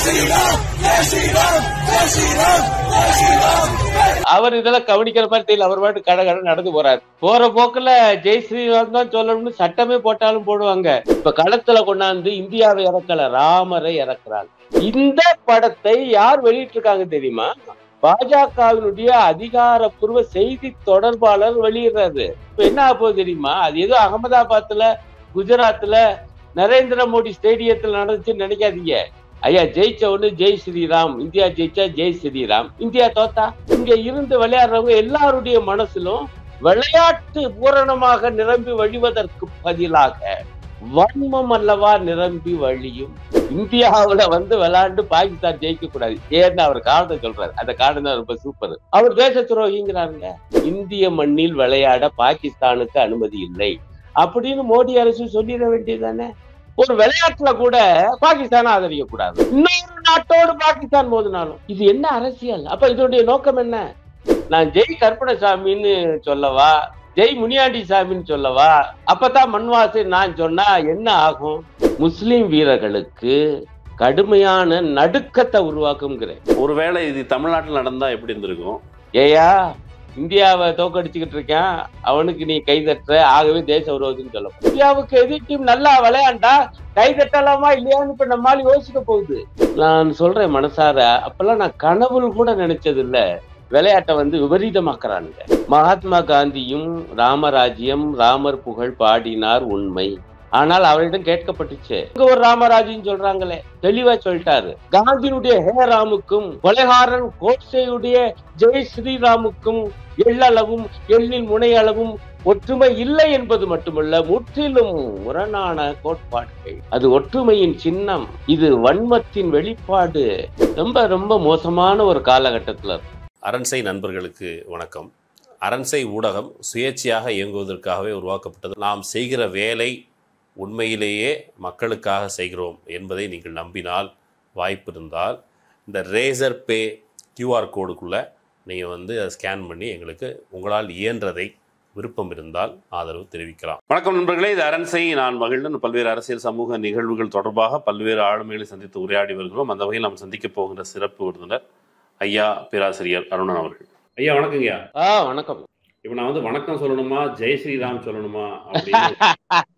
அவர் இதெல்லாம் கவனிக்கிற மாதிரி தெரியல அவர் பாட்டு கடை கடை நடந்து போறாரு போற போக்குல ஜெய் ஸ்ரீராம் தான் சொல்லணும்னு சட்டமே போட்டாலும் போடுவாங்க இப்ப களத்துல கொண்டாந்து இந்தியாவை இறக்கல ராமரை இறக்குறாங்க இந்த படத்தை யார் வெளியிட்டிருக்காங்க தெரியுமா பாஜகவினுடைய அதிகாரப்பூர்வ செய்தி தொடர்பாளர் வெளியிடுறாரு இப்ப என்ன ஆக போகுது தெரியுமா அது ஏதோ அகமதாபாத்ல குஜராத்ல நரேந்திர மோடி ஸ்டேடியத்தில் நடந்துச்சுன்னு நினைக்காதீங்க ஐயா ஜெயிச்ச ஒண்ணு ஜெய் ஸ்ரீராம் இந்தியா ஜெயிச்சா ஜெய் ஸ்ரீராம் இந்தியா தோத்தா இங்க இருந்து விளையாடுறவங்க எல்லாருடைய மனசிலும் விளையாட்டு பூரணமாக நிரம்பி வழிவதற்கு பதிலாக வன்மம் அல்லவா நிரம்பி வழியும் இந்தியாவுல வந்து விளையாண்டு பாகிஸ்தான் ஜெயிக்க கூடாது ஏன்னு அவர் காரணத்தை சொல்றாரு அந்த காரணம் தான் ரொம்ப சூப்பர் அவர் தேச துரோகிங்கிறாருங்க இந்திய மண்ணில் விளையாட பாகிஸ்தானுக்கு அனுமதி இல்லை அப்படின்னு மோடி அரசு சொல்லிட வேண்டியதுதானே ஒரு விளையாட்டுல கூட பாகிஸ்தானை ஆதரிக்க கூடாது இன்னொரு நாட்டோடு பாகிஸ்தான் மோதினாலும் இது என்ன அரசியல் அப்ப இதனுடைய நோக்கம் என்ன நான் ஜெய் கருப்பணசாமின்னு சொல்லவா ஜெய் முனியாண்டி சாமின்னு சொல்லவா அப்பதான் மண்வாசி நான் சொன்னா என்ன ஆகும் முஸ்லிம் வீரர்களுக்கு கடுமையான நடுக்கத்தை உருவாக்குங்கிறேன் ஒருவேளை இது தமிழ்நாட்டில் நடந்தா எப்படி இருந்திருக்கும் ஏயா இந்தியாவை தோக்கடிச்சுக்கிட்டு இருக்கான் அவனுக்கு நீ கை தட்டுற ஆகவே தேச விரோதின்னு சொல்ல இந்தியாவுக்கு எதிர் டீம் நல்லா விளையாண்டா கை தட்டலாமா இல்லையான்னு இப்ப நம்மால யோசிக்க போகுது நான் சொல்றேன் மனசார அப்பெல்லாம் நான் கனவுல கூட நினைச்சது இல்ல விளையாட்டை வந்து விபரீதமாக்குறானுங்க மகாத்மா காந்தியும் ராமராஜ்யம் ராமர் புகழ் பாடினார் உண்மை ஆனால் அவரிடம் கேட்கப்பட்டுச்சு இங்க ஒரு ராமராஜ்யம் சொல்றாங்களே தெளிவா சொல்லிட்டாரு காந்தியினுடைய ஹே ராமுக்கும் கொலைகாரன் கோட்சேயுடைய ஜெய் ஸ்ரீராமுக்கும் எள்ளளவும் எள்ளில் முனையளவும் ஒற்றுமை இல்லை என்பது மட்டுமல்ல முற்றிலும் முரணான கோட்பாடுகள் அது ஒற்றுமையின் சின்னம் இது வன்மத்தின் வெளிப்பாடு ரொம்ப ரொம்ப மோசமான ஒரு காலகட்டத்துல இருக்கு. அரண்சை நண்பர்களுக்கு வணக்கம் அரண்சை ஊடகம் சுயேட்சையாக இயங்குவதற்காகவே உருவாக்கப்பட்டது நாம் செய்கிற வேலை உண்மையிலேயே மக்களுக்காக செய்கிறோம் என்பதை நீங்கள் நம்பினால் வாய்ப்பு இருந்தால் இந்த ரேசர் பே கியூஆர் கோடுக்குள்ளே நீங்கள் வந்து அதை ஸ்கேன் பண்ணி எங்களுக்கு உங்களால் இயன்றதை விருப்பம் இருந்தால் ஆதரவு தெரிவிக்கலாம் வணக்கம் நண்பர்களே இது அரண்சை நான் மகிழ்ந்து பல்வேறு அரசியல் சமூக நிகழ்வுகள் தொடர்பாக பல்வேறு ஆளுமைகளை சந்தித்து உரையாடி வருகிறோம் அந்த வகையில் நாம் சந்திக்க போகின்ற சிறப்பு விருந்தினர் ஐயா பேராசிரியர் அருணன் அவர்கள் ஐயா வணக்கங்கய்யா ஆ வணக்கம் இப்போ நான் வந்து வணக்கம் சொல்லணுமா ஜெய் ஸ்ரீராம் சொல்லணுமா அப்படின்னு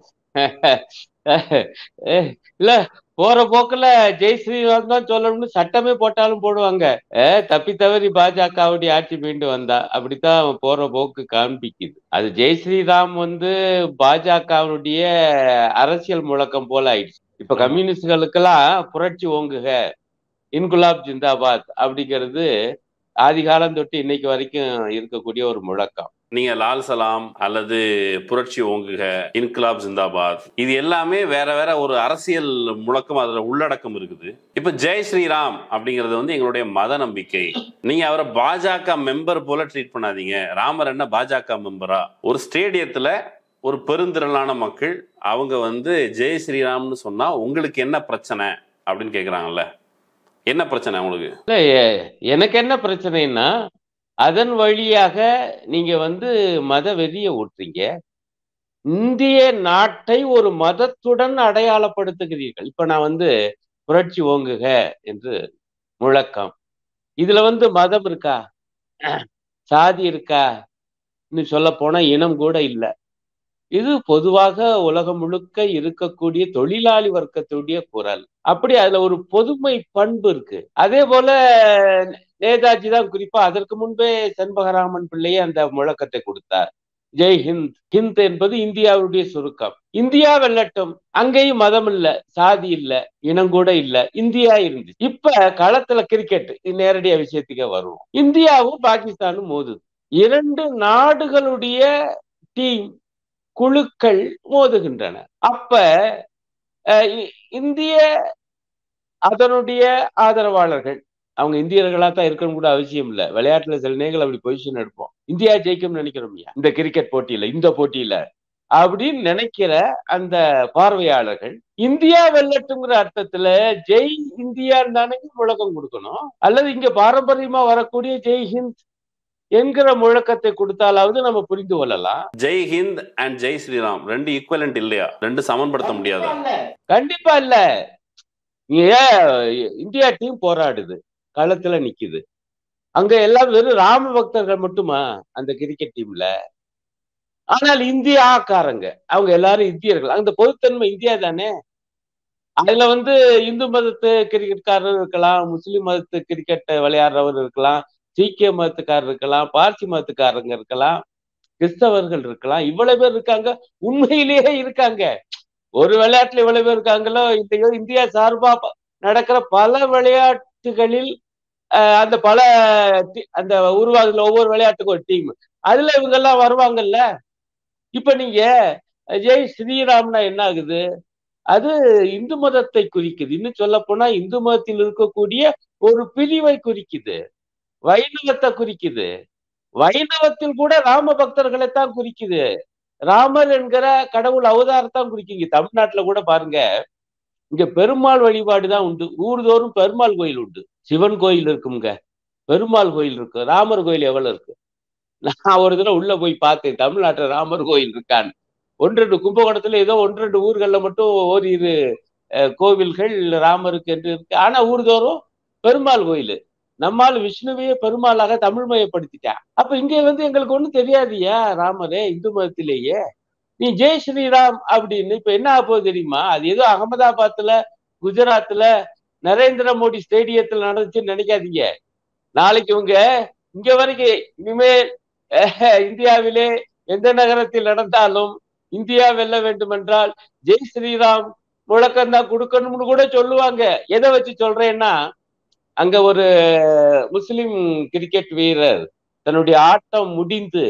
ஏய், இல்ல போற போக்குல ஜெய் ஸ்ரீராம் தான் சொல்லணும்னு சட்டமே போட்டாலும் போடுவாங்க ஏ, தப்பி தவறி பாஜகவுடைய ஆட்சி மீண்டு வந்தா அப்படித்தான் போற போக்கு காண்பிக்குது அது ஜெய் ஸ்ரீராம் வந்து பாஜகவினுடைய அரசியல் முழக்கம் போல ஆயிடுச்சு இப்ப கம்யூனிஸ்டுகளுக்கெல்லாம் புரட்சி ஓங்குக இன்குலாப் ஜிந்தாபாத் அப்படிங்கிறது ஆதி காலம் தொட்டு இன்னைக்கு வரைக்கும் இருக்கக்கூடிய ஒரு முழக்கம் நீங்க லால் சலாம் அல்லது புரட்சி ஓங்குக இன்கிலாப் ஜிந்தாபாத் இது எல்லாமே வேற வேற ஒரு அரசியல் முழக்கம் அதுல உள்ளடக்கம் இருக்குது இப்ப ஜெய் ஸ்ரீராம் அப்படிங்கிறது வந்து எங்களுடைய மத நம்பிக்கை நீங்க அவரை பாஜக மெம்பர் போல ட்ரீட் பண்ணாதீங்க ராமர் என்ன பாஜக மெம்பரா ஒரு ஸ்டேடியத்துல ஒரு பெருந்திரளான மக்கள் அவங்க வந்து ஜெய் ஸ்ரீராம்னு சொன்னா உங்களுக்கு என்ன பிரச்சனை அப்படின்னு கேக்குறாங்கல்ல என்ன பிரச்சனை உங்களுக்கு இல்ல எ- எனக்கு என்ன பிரச்சனைன்னா அதன் வழியாக நீங்க வந்து மத வெறிய ஊட்டுறீங்க இந்திய நாட்டை ஒரு மதத்துடன் அடையாளப்படுத்துகிறீர்கள் இப்ப நான் வந்து புரட்சி ஓங்குக என்று முழக்கம் இதுல வந்து மதம் இருக்கா சாதி இருக்கா இன்னும் சொல்ல போனா இனம் கூட இல்ல இது பொதுவாக உலகம் முழுக்க இருக்கக்கூடிய தொழிலாளி வர்க்கத்துடைய குரல் அப்படி அதுல ஒரு பொதுமை பண்பு இருக்கு அதே போல நேதாஜி தான் குறிப்பா அதற்கு முன்பே செண்பகராமன் பிள்ளையே அந்த முழக்கத்தை கொடுத்தார் ஜெய் ஹிந்த் ஹிந்த் என்பது இந்தியாவுடைய சுருக்கம் இந்தியா வெல்லட்டும் அங்கேயும் மதம் இல்ல சாதி இல்ல இனம் கூட இல்ல இந்தியா இருந்து இப்ப களத்துல கிரிக்கெட் நேரடியா விஷயத்துக்கே வருவோம் இந்தியாவும் பாகிஸ்தானும் மோதுது இரண்டு நாடுகளுடைய டீம் குழுக்கள் மோதுகின்றன அப்ப அஹ், இ- இந்திய அதனுடைய ஆதரவாளர்கள் அவங்க இந்தியர்களா தான் இருக்கணும் கூட அவசியம் இல்ல விளையாட்டுல சில நேரங்கள் அப்படி பொசிஷன் எடுப்போம் இந்தியா ஜெயிக்கும்னு நினைக்கிறோம் இந்த கிரிக்கெட் போட்டியில இந்த போட்டியில அப்படின்னு நினைக்கிற அந்த பார்வையாளர்கள் இந்தியா வெல்லட்டுங்கிற அர்த்தத்துல ஜெய் இந்தியான்னு தானே முழக்கம் கொடுக்கணும் அல்லது இங்க பாரம்பரியமா வரக்கூடிய ஜெய் ஹிந்த் என்கிற முழக்கத்தை கொடுத்தாலாவது நம்ம புரிந்து கொள்ளலாம் ஜெய் ஹிந்த் அண்ட் ஜெய் ஸ்ரீராம் ரெண்டு ஈக்குவலண்ட் இல்லையா ரெண்டு சமன்படுத்த முடியாதா கண்டிப்பா இல்ல இங்க இந்தியா டீம் போராடுது களத்துல நிக்குது அங்க எல்லாம் வெறும் ராம பக்தர்கள் மட்டுமா அந்த கிரிக்கெட் டீம்ல ஆனால் இந்தியாக்காரங்க அவங்க எல்லாரும் இந்தியர்கள் அந்த பொதுத்தன்மை இந்தியா தானே அதுல வந்து இந்து மதத்து கிரிக்கெட்காரர் இருக்கலாம் முஸ்லிம் மதத்து கிரிக்கெட் விளையாடுறவர் இருக்கலாம் சீக்கிய மதத்துக்காரர் இருக்கலாம் பார்சி மதத்துக்காரங்க இருக்கலாம் கிறிஸ்தவர்கள் இருக்கலாம் இவ்வளவு பேர் இருக்காங்க உண்மையிலேயே இருக்காங்க ஒரு விளையாட்டுல இவ்வளவு பேர் இருக்காங்களோ இல்லையோ இந்தியா சார்பா நடக்கிற பல விளையாட்டுகளில் அந்த பல அந்த உருவாகுதுல ஒவ்வொரு விளையாட்டுக்கும் ஒரு டீம் அதுல இவங்க எல்லாம் வருவாங்கல்ல இப்ப நீங்க ஜெய் ஸ்ரீராம்னா என்ன ஆகுது அது இந்து மதத்தை குறிக்குது இன்னும் சொல்ல போனா இந்து மதத்தில் இருக்கக்கூடிய ஒரு பிரிவை குறிக்குது வைணவத்தை குறிக்குது வைணவத்தில் கூட ராம பக்தர்களை தான் குறிக்குது ராமர் என்கிற கடவுள் அவதாரத்தான் குறிக்குங்க தமிழ்நாட்டுல கூட பாருங்க இங்க பெருமாள் வழிபாடு தான் உண்டு ஊர்தோறும் பெருமாள் கோயில் உண்டு சிவன் கோயில் இருக்குங்க பெருமாள் கோயில் இருக்கு ராமர் கோயில் எவ்வளவு இருக்கு நான் ஒரு தடவை உள்ள போய் பார்த்தேன் தமிழ்நாட்டுல ராமர் கோயில் இருக்கான்னு ஒன்று ரெண்டு கும்பகோணத்துல ஏதோ ஒன்று ரெண்டு ஊர்கள்ல மட்டும் ஓரிரு கோவில்கள் ராமருக்கு என்று இருக்கு ஆனா ஊர்தோறும் பெருமாள் கோயில் நம்மால் விஷ்ணுவையே பெருமாளாக தமிழ்மயப்படுத்திட்டான் அப்ப இங்க வந்து எங்களுக்கு ஒண்ணும் தெரியாதியா ராமரே இந்து மதத்திலேயே நீ ஜெய் ஸ்ரீராம் அப்படின்னு இப்ப என்ன ஆக போகுது தெரியுமா அது ஏதோ அகமதாபாத்ல குஜராத்ல நரேந்திர மோடி ஸ்டேடியத்துல நடந்துச்சுன்னு நினைக்காதீங்க நாளைக்கு இவங்க இங்க வரைக்கும் இனிமேல் இந்தியாவிலே எந்த நகரத்தில் நடந்தாலும் இந்தியா வெல்ல வேண்டும் என்றால் ஜெய் ஸ்ரீராம் முழக்கம் தான் கொடுக்கணும்னு கூட சொல்லுவாங்க எதை வச்சு சொல்றேன்னா அங்க ஒரு முஸ்லிம் கிரிக்கெட் வீரர் தன்னுடைய ஆட்டம் முடிந்து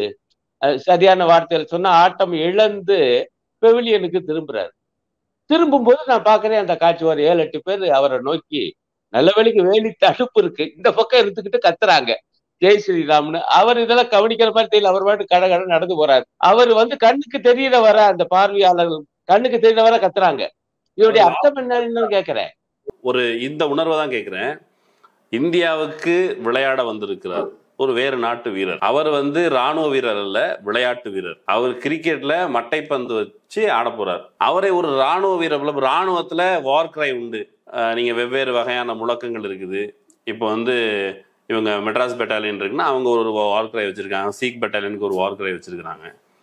சரியான வார்த்தையில சொன்னா ஆட்டம் இழந்து பெவிலியனுக்கு திரும்புறாரு திரும்பும் போது நான் பாக்குறேன் அந்த காட்சி ஒரு ஏழு எட்டு பேர் அவரை நோக்கி நல்ல வேலைக்கு வேலி தடுப்பு இருக்கு இந்த பக்கம் இருந்துகிட்டு கத்துறாங்க ஜெய் ஸ்ரீராம்னு அவர் இதெல்லாம் கவனிக்கிற மாதிரி தெரியல அவர் பாட்டு கடை கடை நடந்து போறாரு அவர் வந்து கண்ணுக்கு தெரியற வர அந்த பார்வையாளர்கள் கண்ணுக்கு தெரியற வர கத்துறாங்க இதோடைய அர்த்தம் என்னன்னு கேக்குறேன் ஒரு இந்த உணர்வை தான் கேட்கிறேன் இந்தியாவுக்கு விளையாட வந்திருக்கிறார் ஒரு வேறு நாட்டு வீரர் அவர் வந்து ராணுவ வீரர் அல்ல விளையாட்டு வீரர் அவர் கிரிக்கெட்ல மட்டைப்பந்து வச்சு ஆட போறார் அவரை ஒரு ராணுவ வீரர் ராணுவத்துல வார் கிரை உண்டு நீங்க வெவ்வேறு வகையான முழக்கங்கள் இருக்குது இப்போ வந்து இவங்க மெட்ராஸ் பெட்டாலியன் இருக்குன்னா அவங்க ஒரு வார் கிரை வச்சிருக்காங்க சீக் பெட்டாலியனுக்கு ஒரு வார் கிரை வச்சிருக்கிறாங்க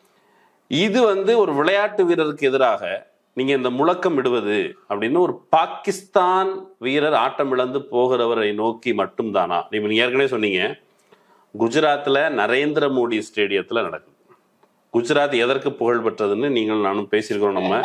இது வந்து ஒரு விளையாட்டு வீரருக்கு எதிராக நீங்க இந்த முழக்கம் இடுவது அப்படின்னு ஒரு பாகிஸ்தான் வீரர் ஆட்டம் இழந்து போகிறவரை நோக்கி மட்டும்தானா நீங்க நீங்க ஏற்கனவே சொன்னீங்க குஜராத்ல நரேந்திர மோடி ஸ்டேடியத்துல நடக்குது குஜராத் எதற்கு புகழ் பெற்றதுன்னு நீங்கள் நானும் பேசியிருக்கிறோம் நம்ம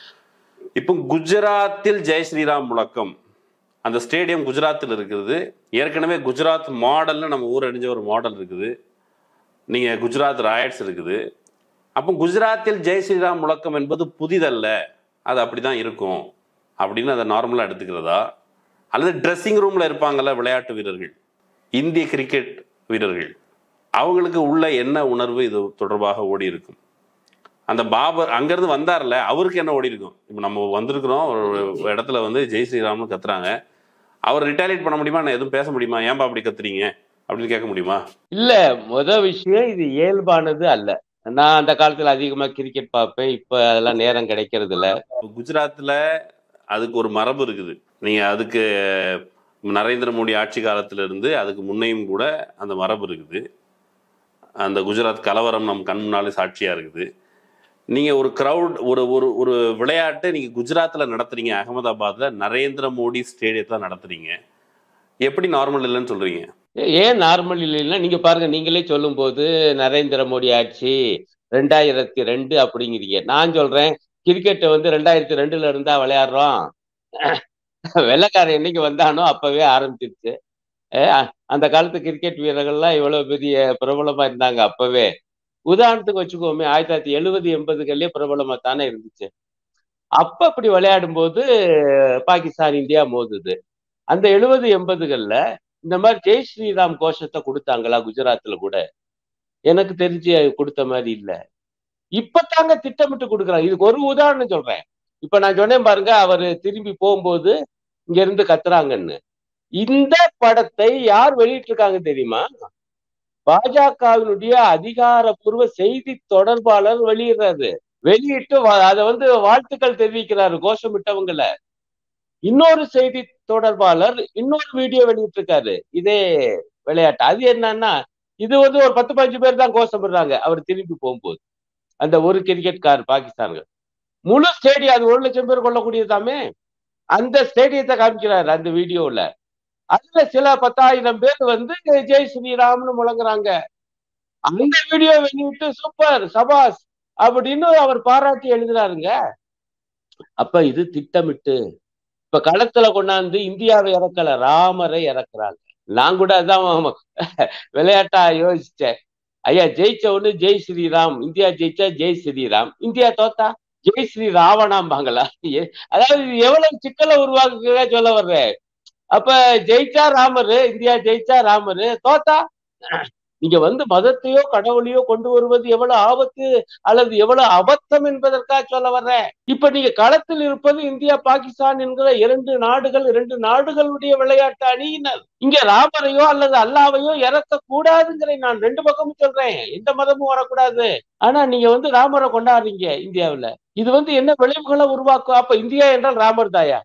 இப்போ குஜராத்தில் ஜெய் ஸ்ரீராம் முழக்கம் அந்த ஸ்டேடியம் குஜராத்தில் இருக்குது ஏற்கனவே குஜராத் மாடல்னு நம்ம ஊர் அணிஞ்ச ஒரு மாடல் இருக்குது நீங்க குஜராத் ராயட்ஸ் இருக்குது அப்போ குஜராத்தில் ஜெய் ஸ்ரீராம் முழக்கம் என்பது புதிதல்ல அது அப்படிதான் இருக்கும் அப்படின்னு அதை நார்மலாக எடுத்துக்கிறதா அல்லது ட்ரெஸ்ஸிங் ரூம்ல இருப்பாங்கல்ல விளையாட்டு வீரர்கள் இந்திய கிரிக்கெட் வீரர்கள் அவங்களுக்கு உள்ள என்ன உணர்வு இது தொடர்பாக ஓடி இருக்கும் அந்த பாபர் அங்கிருந்து வந்தார்ல அவருக்கு என்ன ஓடி இருக்கும் இப்போ நம்ம வந்திருக்கிறோம் ஒரு இடத்துல வந்து ஜெய் ஸ்ரீராம்னு கத்துறாங்க அவர் ரிட்டாலியேட் பண்ண முடியுமா நான் எதுவும் பேச முடியுமா ஏன்பா அப்படி கத்துறீங்க அப்படின்னு கேட்க முடியுமா இல்ல முத விஷயம் இது இயல்பானது அல்ல நான் அந்த காலத்துல அதிகமா கிரிக்கெட் பார்ப்பேன் இப்ப அதெல்லாம் நேரம் கிடைக்கிறது இல்ல குஜராத்ல அதுக்கு ஒரு மரபு இருக்குது நீங்க அதுக்கு நரேந்திர மோடி ஆட்சி காலத்துல இருந்து அதுக்கு முன்னையும் கூட அந்த மரபு இருக்குது அந்த குஜராத் கலவரம் நம் கண் முன்னாலே சாட்சியா இருக்குது நீங்க ஒரு கிரவுட் ஒரு ஒரு ஒரு விளையாட்டை நீங்க குஜராத்ல நடத்துறீங்க அகமதாபாத்ல நரேந்திர மோடி ஸ்டேடியத்துல நடத்துறீங்க எப்படி நார்மல் இல்லைன்னு சொல்றீங்க ஏன் நார்மல் இல்லைன்னா நீங்க பாருங்க நீங்களே சொல்லும் போது நரேந்திர மோடி ஆட்சி ரெண்டாயிரத்தி ரெண்டு அப்படிங்கிறீங்க நான் சொல்றேன் கிரிக்கெட்டை வந்து ரெண்டாயிரத்தி ரெண்டுல இருந்தா விளையாடுறோம் வெள்ளக்காரன் என்னைக்கு வந்தானோ அப்பவே ஆரம்பிச்சிருச்சு அந்த காலத்து கிரிக்கெட் வீரர்கள்லாம் இவ்வளவு பெரிய பிரபலமா இருந்தாங்க அப்பவே உதாரணத்துக்கு வச்சுக்கோமே ஆயிரத்தி தொள்ளாயிரத்தி எழுபது எண்பதுகள்லயே பிரபலமா தானே இருந்துச்சு அப்ப அப்படி விளையாடும் போது பாகிஸ்தான் இந்தியா மோதுது அந்த எழுபது எண்பதுகள்ல இந்த மாதிரி ஜெய் ஸ்ரீராம் கோஷத்தை கொடுத்தாங்களா குஜராத்ல கூட எனக்கு தெரிஞ்சு கொடுத்த மாதிரி இல்ல இப்பதாங்க திட்டமிட்டு கொடுக்குறாங்க இதுக்கு ஒரு உதாரணம் சொல்றேன் இப்ப நான் சொன்னேன் பாருங்க அவர் திரும்பி போகும்போது இங்க இருந்து கத்துறாங்கன்னு இந்த படத்தை யார் வெளியிட்டிருக்காங்க தெரியுமா பாஜகவினுடைய அதிகாரப்பூர்வ செய்தி தொடர்பாளர் வெளியிடுறாரு வெளியிட்டு அதை வந்து வாழ்த்துக்கள் தெரிவிக்கிறாரு கோஷமிட்டவங்கள இன்னொரு செய்தி தொடர்பாளர் இன்னொரு வீடியோ வெளியிட்டிருக்காரு இதே விளையாட்டு அது என்னன்னா இது வந்து ஒரு பத்து பதினஞ்சு பேர் தான் கோஷப்படுறாங்க அவர் திரும்பி போகும்போது அந்த ஒரு கிரிக்கெட்கார் பாகிஸ்தான்கள் முழு ஸ்டேடியம் அது ஒரு லட்சம் பேர் கொள்ளக்கூடியதாமே அந்த ஸ்டேடியத்தை காமிக்கிறாரு அந்த வீடியோல அதுல சில பத்தாயிரம் பேர் வந்து ஜெய் ஸ்ரீராம்னு முழங்குறாங்க அந்த வீடியோ வெளியிட்டு சூப்பர் சபாஸ் அப்படின்னு அவர் பாராட்டி எழுதுறாருங்க அப்ப இது திட்டமிட்டு இப்ப களத்துல கொண்டாந்து இந்தியாவை இறக்கல ராமரை இறக்குறாங்க நான் கூட அதான் விளையாட்டா யோசிச்சேன் ஐயா ஜெயிச்ச ஒண்ணு ஜெய் ஸ்ரீராம் இந்தியா ஜெயிச்சா ஜெய் ஸ்ரீராம் இந்தியா தோத்தா ஜெய் ஸ்ரீ ராவணாம்பாங்களா அதாவது இது எவ்வளவு சிக்கலை உருவாக்குறதா சொல்ல வர்றேன் அப்ப ஜெயிச்சா ராமரு இந்தியா ஜெயிச்சா ராமரு தோத்தா நீங்க வந்து மதத்தையோ கடவுளையோ கொண்டு வருவது எவ்வளவு ஆபத்து அல்லது எவ்வளவு அபத்தம் என்பதற்காக சொல்ல வர்றேன் இப்ப நீங்க களத்தில் இருப்பது இந்தியா பாகிஸ்தான் என்கிற இரண்டு நாடுகள் இரண்டு நாடுகளுடைய விளையாட்டு அணியினர் இங்க ராமரையோ அல்லது அல்லாவையோ இறக்க கூடாதுங்கிற நான் ரெண்டு பக்கமும் சொல்றேன் எந்த மதமும் வரக்கூடாது ஆனா நீங்க வந்து ராமரை கொண்டாடுறீங்க இந்தியாவுல இது வந்து என்ன விளைவுகளை உருவாக்கும் அப்ப இந்தியா என்றால் ராமர் தாயா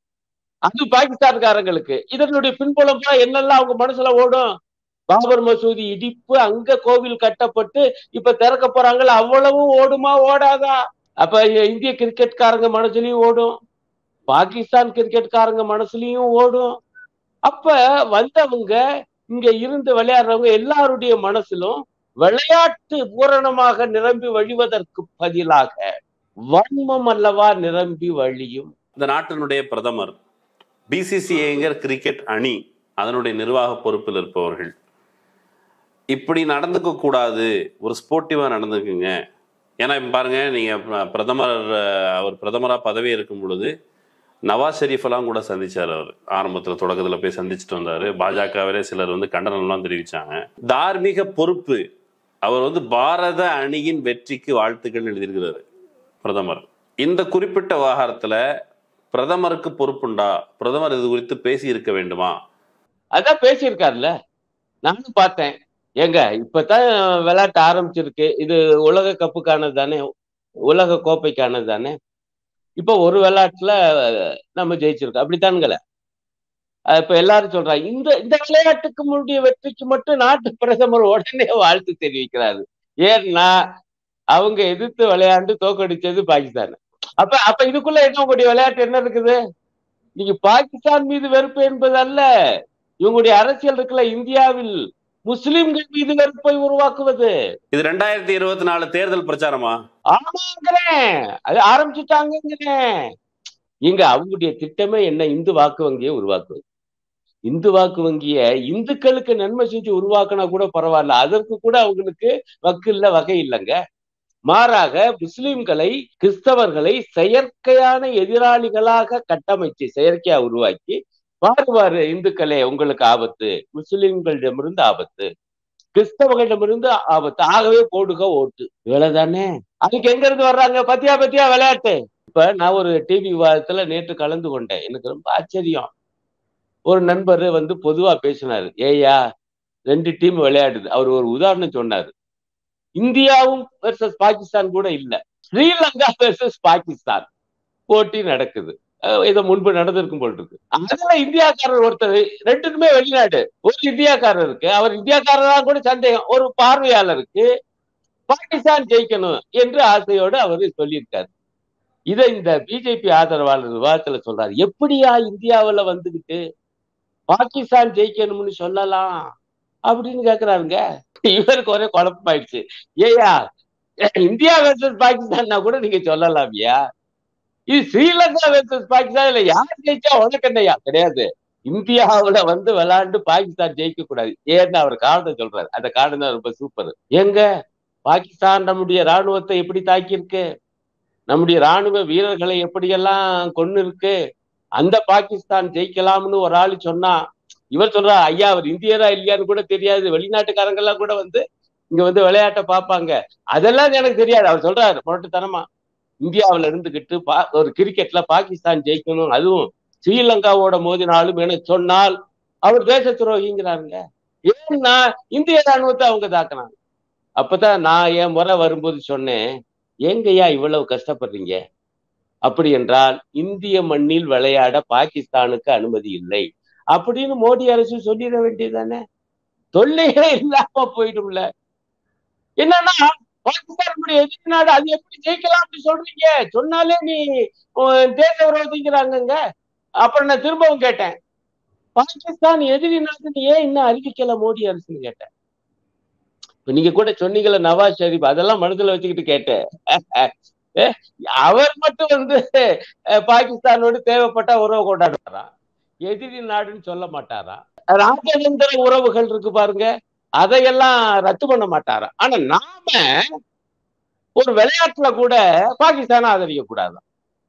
அது பாகிஸ்தான்காரங்களுக்கு இதனுடைய பின்புலம் என்னெல்லாம் அவங்க மனசுல ஓடும் பாபர் மசூதி இடிப்பு அங்க கோவில் கட்டப்பட்டு இப்ப திறக்க போறாங்கல்ல அவ்வளவும் ஓடுமா ஓடாதா அப்ப இந்திய கிரிக்கெட்காரங்க மனசுலயும் ஓடும் பாகிஸ்தான் கிரிக்கெட்காரங்க மனசுலயும் ஓடும் அப்ப வந்தவங்க இங்க இருந்து விளையாடுறவங்க எல்லாருடைய மனசிலும் விளையாட்டு பூரணமாக நிரம்பி வழிவதற்கு பதிலாக வன்மம் அல்லவா நிரம்பி வழியும் இந்த நாட்டினுடைய பிரதமர் பிசிசிஐங்கிற கிரிக்கெட் அணி அதனுடைய நிர்வாக பொறுப்பில் இருப்பவர்கள் இப்படி நடந்துக்க கூடாது ஒரு ஸ்போர்ட்டிவா நடந்துக்குங்க ஏன்னா இப்ப பாருங்க நீங்க ப- பிரதமர் அஹ், அவர் பிரதமரா பதவி இருக்கும் பொழுது நவாஸ் ஷெரீஃப் எல்லாம் கூட சந்திச்சார் அவர் ஆரம்பத்துல தொடக்கத்துல போய் சந்திச்சுட்டு வந்தாரு பாஜகவிலே சிலர் வந்து கண்டனம் எல்லாம் தெரிவிச்சாங்க தார்மீக பொறுப்பு அவர் வந்து பாரத அணியின் வெற்றிக்கு வாழ்த்துக்கள் எழுதியிருக்கிறாரு பிரதமர் இந்த குறிப்பிட்ட விவகாரத்துல பிரதமருக்கு பொறுப்புண்டா பிரதமர் இது குறித்து பேசி இருக்க வேண்டுமா அதான் பேசியிருக்காருல்ல நானும் பார்த்தேன் ஏங்க இப்பதான் விளையாட்டு ஆரம்பிச்சிருக்கு இது உலக கப்புக்கானது தானே உலக கோப்பைக்கானது தானே இப்ப ஒரு விளையாட்டுல நம்ம ஜெயிச்சிருக்கோம் அப்படித்தானுங்களே அஹ் இப்ப எல்லாரும் சொல்றாங்க இந்த இந்த விளையாட்டுக்கு முந்தைய வெற்றிக்கு மட்டும் நாட்டு பிரதமர் உடனே வாழ்த்து தெரிவிக்கிறாரு ஏன்னா அவங்க எதிர்த்து விளையாண்டு தோக்கடிச்சது பாகிஸ்தான் அப்ப அப்ப இதுக்குள்ள என்ன உங்களுடைய விளையாட்டு என்ன இருக்குது நீங்க பாகிஸ்தான் மீது வெறுப்பு என்பது அல்ல இவங்களுடைய அரசியல் இருக்குல்ல இந்தியாவில் முஸ்லிம்கள் மீது வெறுப்பை உருவாக்குவது இது ரெண்டாயிரத்தி இருபத்தி நாலு தேர்தல் பிரச்சாரமா ஆமாங்கிறேன் அது ஆரம்பிச்சுட்டாங்கிறேன் இங்க அவங்களுடைய திட்டமே என்ன இந்து வாக்கு வங்கியை உருவாக்குவது இந்து வாக்கு வங்கிய இந்துக்களுக்கு நன்மை செஞ்சு உருவாக்கினா கூட பரவாயில்ல அதற்கு கூட அவங்களுக்கு வக்கு இல்ல வகை இல்லைங்க மாறாக முஸ்லிம்களை கிறிஸ்தவர்களை செயற்கையான எதிராளிகளாக கட்டமைச்சு செயற்கையா உருவாக்கி பாருவாரு இந்துக்களே உங்களுக்கு ஆபத்து முஸ்லிம்களிடமிருந்து ஆபத்து கிறிஸ்தவர்களிடமிருந்து ஆபத்து ஆகவே போடுக ஓட்டு இவ்வளவுதானே அதுக்கு எங்க இருந்து வர்றாங்க பத்தியா பத்தியா விளையாட்டு இப்ப நான் ஒரு டிவி விவாதத்துல நேற்று கலந்து கொண்டேன் எனக்கு ரொம்ப ஆச்சரியம் ஒரு நண்பர் வந்து பொதுவா பேசினாரு ஏயா ரெண்டு டீம் விளையாடுது அவர் ஒரு உதாரணம் சொன்னாரு இந்தியாவும் வெர்சஸ் பாகிஸ்தான் கூட இல்ல ஸ்ரீலங்கா வெர்சஸ் பாகிஸ்தான் போட்டி நடக்குது அஹ் இதை முன்பு நடந்திருக்கும் போல் இருக்கு அதுல இந்தியாக்காரர் ஒருத்தர் ரெண்டுக்குமே வெளிநாடு ஒரு இந்தியாக்காரர் இருக்கு அவர் இந்தியாக்காரரா கூட சந்தேகம் ஒரு பார்வையாளருக்கு பாகிஸ்தான் ஜெயிக்கணும் என்று ஆசையோடு அவர் சொல்லியிருக்காரு இதை இந்த பிஜேபி ஆதரவாளர் விவாதத்துல சொல்றாரு எப்படியா இந்தியாவுல வந்துகிட்டு பாகிஸ்தான் ஜெயிக்கணும்னு சொல்லலாம் அப்படின்னு கேக்குறாருங்க இவருக்கு ஒரே குழப்பமாயிடுச்சு ஏயா இந்தியா வெர்சஸ் பாகிஸ்தான் கூட நீங்க சொல்லலாம்யா இது ஸ்ரீலங்கா வெர்சஸ் பாகிஸ்தான் இல்ல யார் ஜெயிச்சா உனக்கு என்னையா கிடையாது இந்தியாவுல வந்து விளையாண்டு பாகிஸ்தான் ஜெயிக்க கூடாது ஏன்னு அவர் காரணம் சொல்றாரு அந்த காரணம் தான் ரொம்ப சூப்பர் எங்க பாகிஸ்தான் நம்முடைய ராணுவத்தை எப்படி தாக்கியிருக்கு நம்முடைய ராணுவ வீரர்களை எப்படியெல்லாம் கொண்டு இருக்கு அந்த பாகிஸ்தான் ஜெயிக்கலாம்னு ஒரு ஆள் சொன்னா இவர் சொல்றா ஐயா அவர் இந்தியரா இல்லையான்னு கூட தெரியாது வெளிநாட்டுக்காரங்க எல்லாம் கூட வந்து இங்க வந்து விளையாட்டை பார்ப்பாங்க அதெல்லாம் எனக்கு தெரியாது அவர் சொல்றாரு முரட்டுத்தனமா இந்தியாவுல இருந்துகிட்டு பா ஒரு கிரிக்கெட்ல பாகிஸ்தான் ஜெயிக்கணும் அதுவும் ஸ்ரீலங்காவோட மோதினாலும் என சொன்னால் அவர் தேச துரோகிங்கிறாருங்க ஏன்னா இந்திய ராணுவத்தை அவங்க தாக்குனாங்க அப்பதான் நான் என் முறை வரும்போது சொன்னேன் ஏங்கய்யா இவ்வளவு கஷ்டப்படுறீங்க அப்படி என்றால் இந்திய மண்ணில் விளையாட பாகிஸ்தானுக்கு அனுமதி இல்லை அப்படின்னு மோடி அரசு சொல்லிட வேண்டியதுதானே தொல்லைகளே இல்லாம போயிடும்ல என்னன்னா பாகிஸ்தானுடைய எதிரி நாடு அது எப்படி ஜெயிக்கலாம் அப்படி சொல்றீங்க சொன்னாலே நீ உன் தேச விரோதிங்கிறாங்கங்க அப்புறம் நான் திரும்பவும் கேட்டேன் பாகிஸ்தான் எதிரி நாடு ஏன் இன்னும் அறிவிக்கல மோடி அரசுன்னு கேட்டேன் இப்ப நீங்க கூட சொன்னீங்கல்ல நவாஸ் ஷெரீப் அதெல்லாம் மனசுல வச்சுக்கிட்டு கேட்டேன் அவர் மட்டும் வந்து பாகிஸ்தானோடு தேவைப்பட்ட உறவு கொண்டாடுவாராம் எதிரி நாடுன்னு சொல்ல மாட்டாராம் ராஜதந்திர உறவுகள் இருக்கு பாருங்க அதையெல்லாம் ரத்து பண்ண மாட்டாராம் ஆனா நாம ஒரு விளையாட்டுல கூட பாகிஸ்தானை ஆதரிக்க கூடாது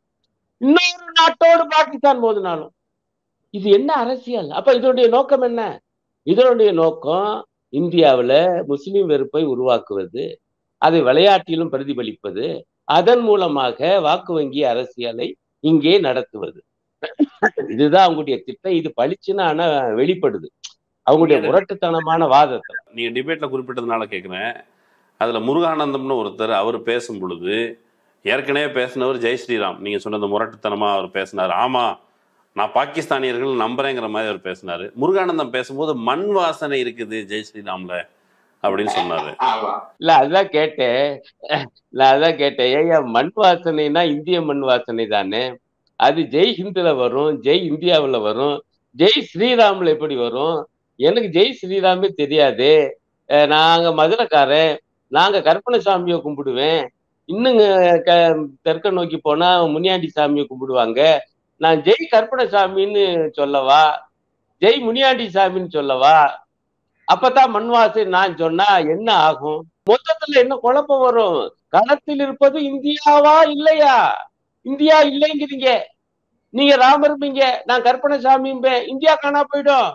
இன்னொரு நாட்டோடு பாகிஸ்தான் மோதினாலும் இது என்ன அரசியல் அப்ப இதனுடைய நோக்கம் என்ன இதனுடைய நோக்கம் இந்தியாவுல முஸ்லிம் வெறுப்பை உருவாக்குவது அதை விளையாட்டிலும் பிரதிபலிப்பது அதன் மூலமாக வாக்கு வங்கி அரசியலை இங்கே நடத்துவது இதுதான் அவங்களுடைய திட்டம் இது பளிச்சுன்னு ஆனா வெளிப்படுது அவங்களுடைய முரட்டுத்தனமான வாதத்தை நீங்க டிபேட்ல குறிப்பிட்டதுனால கேட்குறேன் அதுல முருகானந்தம்னு ஒருத்தர் அவர் பேசும் பொழுது ஏற்கனவே பேசினவர் ஜெய் ஸ்ரீராம் நீங்க சொன்னது முரட்டுத்தனமா அவர் பேசினார் ஆமா நான் பாகிஸ்தானியர்கள் நம்புறேங்கிற மாதிரி அவர் பேசினாரு முருகானந்தம் பேசும்போது மண் வாசனை இருக்குது ஜெய் ஸ்ரீராம்ல அப்படின்னு சொன்னாரு இல்ல அதான் கேட்டேன் நான் அதான் கேட்டேன் ஏயா மண் வாசனைனா இந்திய மண் வாசனை தானே அது ஜெய் ஹிந்துல வரும் ஜெய் இந்தியாவுல வரும் ஜெய் ஸ்ரீராம்ல எப்படி வரும் எனக்கு ஜெய் ஸ்ரீராமே தெரியாது நாங்க மதுரைக்காரன் நாங்க கற்பனை சாமியை கும்பிடுவேன் இன்னுங்க க தெற்க நோக்கி போனா முனியாண்டி சாமியை கும்பிடுவாங்க நான் ஜெய் கற்பனை சாமின்னு சொல்லவா ஜெய் முனியாண்டி சாமின்னு சொல்லவா அப்பதான் மண்வாசை நான் சொன்னா என்ன ஆகும் மொத்தத்துல என்ன குழப்பம் வரும் களத்தில் இருப்பது இந்தியாவா இல்லையா இந்தியா இல்லைங்கிறீங்க நீங்க ராமரும்பீங்க நான் கற்பனை சாமியும்பேன் இந்தியா காணா போயிடும்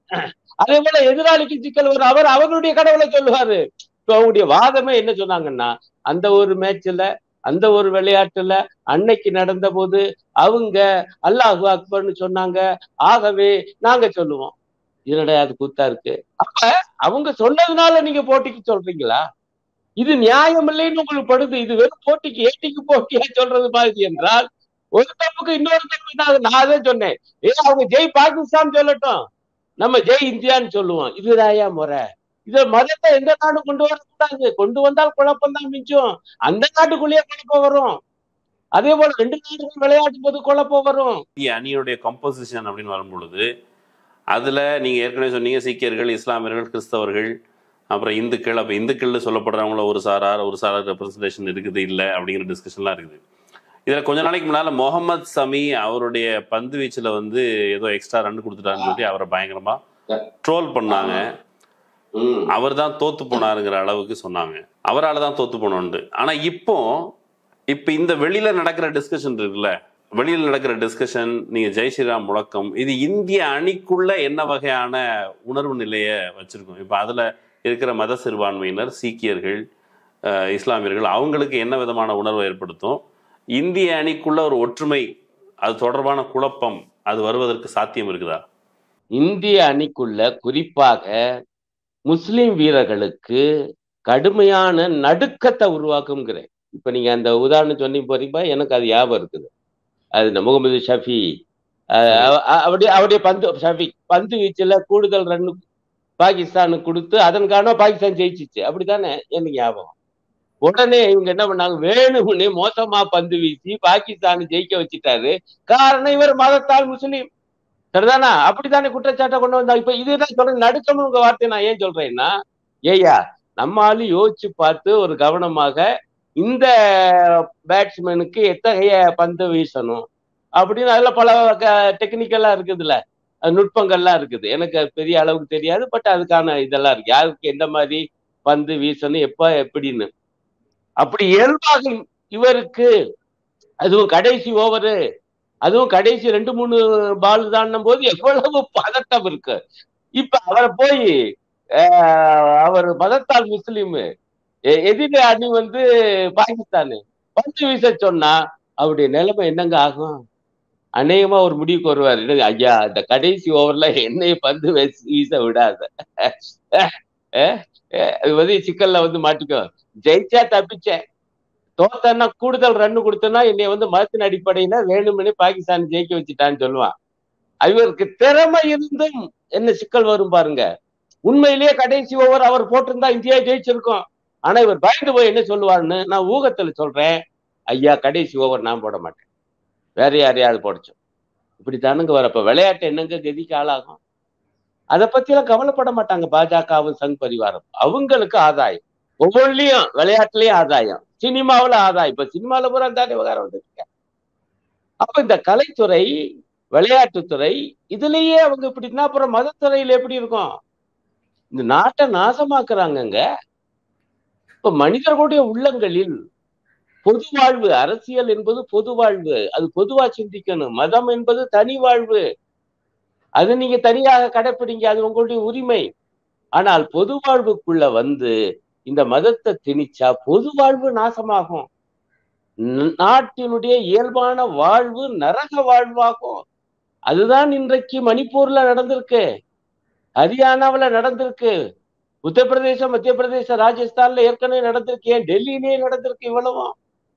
அதே போல எதிராளிக்கு சிக்கல் வரும் அவர் அவருடைய கடவுளை சொல்லுவாரு இப்போ அவங்களுடைய வாதமே என்ன சொன்னாங்கன்னா அந்த ஒரு மேட்ச்ல அந்த ஒரு விளையாட்டுல அன்னைக்கு நடந்த போது அவங்க அல்லாஹு அக்பர்னு சொன்னாங்க ஆகவே நாங்க சொல்லுவோம் இதனடா அது கூத்தா இருக்கு அப்ப அவங்க சொன்னதுனால நீங்க போட்டிக்கு சொல்றீங்களா இது நியாயம் இல்லைன்னு உங்களுக்கு படுது இது வெறும் போட்டிக்கு ஏட்டிக்கு போட்டியா சொல்றது மாதிரி என்றால் ஒரு தப்புக்கு இன்னொரு தப்பு நான் நான் தான் சொன்னேன் ஏ அவங்க ஜெய் பாகிஸ்தான் சொல்லட்டும் நம்ம ஜெய் இந்தியான்னு சொல்லுவோம் இதுதாயா முறை இத மதத்தை எந்த நாடு கொண்டு வரக்கூடாது கொண்டு வந்தால் குழப்பம் தான் மிஞ்சும் அந்த நாட்டுக்குள்ளேயே குழப்பம் வரும் அதே போல ரெண்டு நாடுகள் விளையாடும் போது குழப்பம் வரும் அணியுடைய கம்போசிஷன் அப்படின்னு வரும் பொழுது அதுல நீங்க ஏற்கனவே சொன்னீங்க சீக்கியர்கள் இஸ்லாமியர்கள் கிறிஸ்தவர்கள் அப்புறம் இந்துக்கள் அப்ப இந்துக்கள்னு சொல்லப்படுறவங்கள ஒரு சாரார் ஒரு சாரார் ரெப்ரஸன்டேஷன் இருக்குது இல்லை அப்படிங்கிற டிஸ்கஷன்லாம் இருக்குது இதுல கொஞ்ச நாளைக்கு முன்னால முகமது சமி அவருடைய பந்து வீச்சுல வந்து ஏதோ எக்ஸ்ட்ரா ரன் கொடுத்துட்டாருன்னு சொல்லி அவரை பயங்கரமா ட்ரோல் பண்ணாங்க அவர் தான் தோத்து போனாருங்கிற அளவுக்கு சொன்னாங்க அவரால் தான் தோத்து போனோண்டு ஆனா இப்போ இப்ப இந்த வெளியில நடக்கிற டிஸ்கஷன் இருக்குல்ல வெளியில் நடக்கிற டிஸ்கஷன் நீங்க ஜெய் ஸ்ரீராம் முழக்கம் இது இந்திய அணிக்குள்ள என்ன வகையான உணர்வு நிலைய வச்சிருக்கோம் இப்ப அதுல இருக்கிற மத சிறுபான்மையினர் சீக்கியர்கள் இஸ்லாமியர்கள் அவங்களுக்கு என்ன விதமான உணர்வை ஏற்படுத்தும் இந்திய அணிக்குள்ள ஒரு ஒற்றுமை அது தொடர்பான குழப்பம் அது வருவதற்கு சாத்தியம் இருக்குதா இந்திய அணிக்குள்ள குறிப்பாக முஸ்லிம் வீரர்களுக்கு கடுமையான நடுக்கத்தை உருவாக்குங்கிறேன் இப்ப நீங்க அந்த உதாரணம் சொன்னி போறீங்க எனக்கு அது ஞாபகம் இருக்குது அது முகமது ஷஃபி அவருடைய அவருடைய பந்து ஷஃபி பந்து வீச்சுல கூடுதல் ரன் பாகிஸ்தானுக்கு கொடுத்து அதன் காரணம் பாகிஸ்தான் ஜெயிச்சிச்சு அப்படித்தானே எனக்கு ஞாபகம் உடனே இவங்க என்ன பண்ணாங்க வேணும்னே மோசமா பந்து வீசி பாகிஸ்தான் ஜெயிக்க வச்சுட்டாரு காரணம் இவர் மதத்தால் முஸ்லீம் சரிதானா அப்படித்தானே குற்றச்சாட்டை கொண்டு வந்தாங்க இப்ப இதுதான் சொல்றேன் நடுக்கம் உங்க வார்த்தை நான் ஏன் சொல்றேன்னா ஏயா நம்ம ஆளு யோசிச்சு பார்த்து ஒரு கவனமாக இந்த பேட்ஸ்மேனுக்கு எத்தகைய பந்து வீசணும் அப்படின்னு அதுல பல டெக்னிக்கலா இருக்குதுல்ல நுட்பங்கள்லாம் இருக்குது எனக்கு பெரிய அளவுக்கு தெரியாது பட் அதுக்கான இதெல்லாம் இருக்கு யாருக்கு எந்த மாதிரி பந்து வீசணும் எப்ப எப்படின்னு அப்படி இயல்பாக இவருக்கு அதுவும் கடைசி ஓவரு அதுவும் கடைசி ரெண்டு மூணு பால் தாண்டும் போது எவ்வளவு பதட்டம் இருக்கு இப்ப அவரை போய் அவர் மதத்தால் முஸ்லீம் எதிரி அணி வந்து பாகிஸ்தானு பந்து வீச சொன்னா அவருடைய நிலைமை என்னங்க ஆகும் அநேகமா ஒரு முடிவுக்கு வருவார் ஐயா இந்த கடைசி ஓவர்ல என்னைய பந்து வீச விடாத அது வந்து சிக்கல்ல வந்து மாட்டிக்கோ ஜெயிச்சா தப்பிச்சேன் தோத்தன்னா கூடுதல் ரன் கொடுத்தனா என்னை வந்து மதத்தின் அடிப்படையில வேணும்னே பாகிஸ்தான் ஜெயிக்க வச்சுட்டான்னு சொல்லுவான் இவருக்கு திறமை இருந்தும் என்ன சிக்கல் வரும் பாருங்க உண்மையிலேயே கடைசி ஓவர் அவர் போட்டிருந்தா இந்தியா ஜெயிச்சிருக்கும் ஆனா இவர் பயந்து போய் என்ன சொல்லுவாருன்னு நான் ஊகத்துல சொல்றேன் ஐயா கடைசி ஓவர் நான் போட மாட்டேன் வேற யாரையாவது போடச்சோம் இப்படி தானுங்க வரப்ப விளையாட்டு என்னங்க கதிக்கு ஆளாகும் அதை பத்தி எல்லாம் கவலைப்பட மாட்டாங்க பாஜகவும் சங் பரிவாரம் அவங்களுக்கு ஆதாயம் ஒவ்வொன்றிலையும் விளையாட்டுலயும் ஆதாயம் சினிமாவுல ஆதாயம் இப்ப சினிமால பூரா தானே விவகாரம் வந்துருக்க அப்ப இந்த கலைத்துறை விளையாட்டுத்துறை இதுலயே அவங்க இப்படின்னா அப்புறம் மதத்துறையில எப்படி இருக்கும் இந்த நாட்டை நாசமாக்குறாங்கங்க இப்ப மனிதர்களுடைய உள்ளங்களில் பொது வாழ்வு அரசியல் என்பது பொது வாழ்வு அது பொதுவா சிந்திக்கணும் மதம் என்பது தனி வாழ்வு அது நீங்க தனியாக கடைப்பிடிங்க அது உங்களுடைய உரிமை ஆனால் பொது வாழ்வுக்குள்ள வந்து இந்த மதத்தை திணிச்சா பொது வாழ்வு நாசமாகும் நாட்டினுடைய இயல்பான வாழ்வு நரக வாழ்வாகும் அதுதான் இன்றைக்கு மணிப்பூர்ல நடந்திருக்கு ஹரியானாவுல நடந்திருக்கு உத்தரப்பிரதேசம் மத்திய பிரதேச ராஜஸ்தான்ல ஏற்கனவே நடந்திருக்கு ஏன் டெல்லியிலேயே நடந்திருக்கு இவ்வளவும்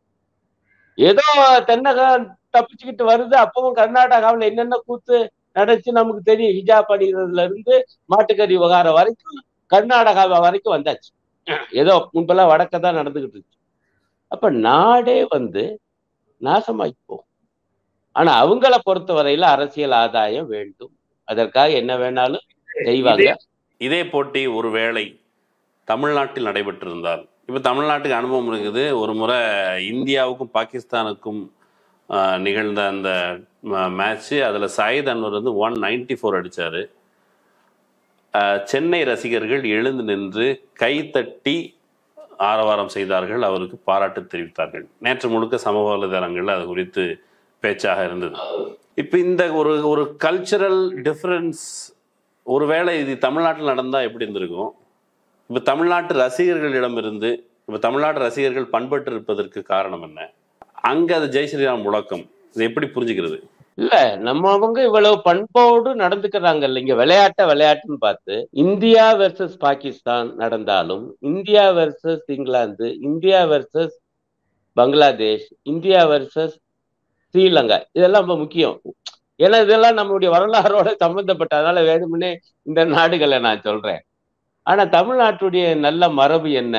ஏதோ தென்னகம் தப்பிச்சுக்கிட்டு வருது அப்பவும் கர்நாடகாவில் என்னென்ன கூத்து நடச்சு நமக்கு தெரியும் ஹிஜாப் அணிகிறதுல இருந்து மாட்டுக்கறி விவகாரம் வரைக்கும் கர்நாடகா வரைக்கும் வந்தாச்சு ஏதோ முன்பெல்லாம் வடக்க தான் நடந்துகிட்டு இருந்துச்சு அப்ப நாடே வந்து நாசமாக்கி போகும் ஆனா அவங்கள பொறுத்த வரையில அரசியல் ஆதாயம் வேண்டும் அதற்காக என்ன வேணாலும் செய்வாங்க இதே போட்டி ஒருவேளை தமிழ்நாட்டில் நடைபெற்றிருந்தால் இப்போ தமிழ்நாட்டுக்கு அனுபவம் இருக்குது ஒரு முறை இந்தியாவுக்கும் பாகிஸ்தானுக்கும் நிகழ்ந்த அந்த மேட்ச்சு அதில் சயித் அன்வர் வந்து ஒன் நைன்டி ஃபோர் அடித்தார் சென்னை ரசிகர்கள் எழுந்து நின்று கைத்தட்டி ஆரவாரம் செய்தார்கள் அவருக்கு பாராட்டு தெரிவித்தார்கள் நேற்று முழுக்க சமூக வலைதளங்களில் அது குறித்து பேச்சாக இருந்தது இப்போ இந்த ஒரு ஒரு கல்ச்சரல் டிஃப்ரென்ஸ் ஒருவேளை இது தமிழ்நாட்டில் நடந்தால் எப்படி இருந்திருக்கும் இப்போ தமிழ்நாட்டு ரசிகர்களிடமிருந்து இப்போ தமிழ்நாட்டு ரசிகர்கள் பண்பட்டு இருப்பதற்கு காரணம் என்ன அங்கே அது ஜெய் ஸ்ரீராம் முழக்கம் இது எப்படி புரிஞ்சுக்கிறது இல்ல நம்ம அவங்க இவ்வளவு பண்போடு நடந்துக்கிறாங்க இல்ல இங்க விளையாட்ட விளையாட்டுன்னு பார்த்து இந்தியா வெர்சஸ் பாகிஸ்தான் நடந்தாலும் India versus England India versus Bangladesh India versus Sri Lanka இதெல்லாம் ரொம்ப முக்கியம் ஏன்னா இதெல்லாம் நம்மளுடைய வரலாறோட சம்பந்தப்பட்ட அதனால வேணும்னே இந்த நாடுகளை நான் சொல்றேன் ஆனா தமிழ்நாட்டுடைய நல்ல மரபு என்ன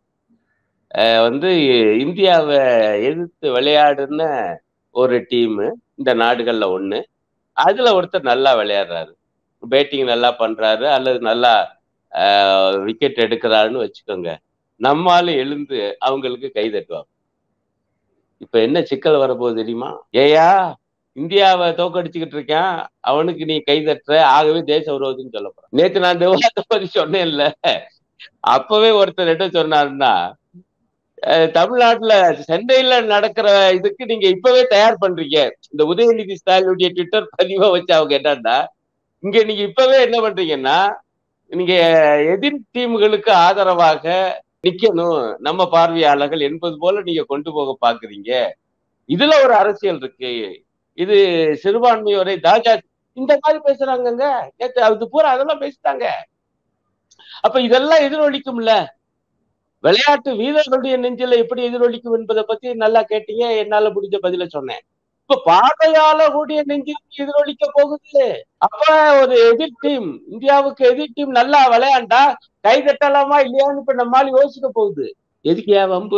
வந்து இந்தியாவை எதிர்த்து விளையாடுன ஒரு டீமு இந்த நாடுகள்ல ஒண்ணு அதுல ஒருத்தர் நல்லா விளையாடுறாரு பேட்டிங் நல்லா பண்றாரு அல்லது நல்லா விக்கெட் எடுக்கிறாருன்னு வச்சுக்கோங்க நம்மாலும் எழுந்து அவங்களுக்கு கை தட்டுவாங்க இப்ப என்ன சிக்கல் வரப்போகுது தெரியுமா ஏயா இந்தியாவை தோக்கடிச்சுக்கிட்டு இருக்கான் அவனுக்கு நீ கை தட்டுற ஆகவே தேச விரோதின்னு சொல்ல போறான் நேத்து நான் இந்த விவாதத்தை பத்தி சொன்னேன் இல்ல அப்பவே ஒருத்தர் என்ன சொன்னாருன்னா தமிழ்நாட்டுல சென்னையில நடக்கிற இதுக்கு நீங்க இப்பவே தயார் பண்றீங்க இந்த உதயநிதி ஸ்டாலினுடைய ட்விட்டர் பதிவை வச்சு அவங்க என்னன்னா இங்க நீங்க இப்பவே என்ன பண்றீங்கன்னா நீங்க எதிர் டீம்களுக்கு ஆதரவாக நிக்கணும் நம்ம பார்வையாளர்கள் என்பது போல நீங்க கொண்டு போக பாக்குறீங்க இதுல ஒரு அரசியல் இருக்கு இது சிறுபான்மையோரை தாஜா இந்த மாதிரி பேசுறாங்கங்க நேற்று அது பூரா அதெல்லாம் பேசிட்டாங்க அப்ப இதெல்லாம் எதிரொலிக்கும்ல விளையாட்டு வீரர்களுடைய நெஞ்சில எப்படி எதிரொலிக்கும் என்பதை பத்தி நல்லா கேட்டீங்க என்னால முடிஞ்ச பதில சொன்னேன் இப்ப பார்வையாளர்களுடைய நெஞ்சில் எதிரொலிக்க போகுது அப்ப ஒரு எதிர் டீம் இந்தியாவுக்கு எதிர் டீம் நல்லா விளையாண்டா கை தட்டலாமா இல்லையான்னு இப்ப நம்மால யோசிக்க போகுது எதுக்கு ஏன் வம்பு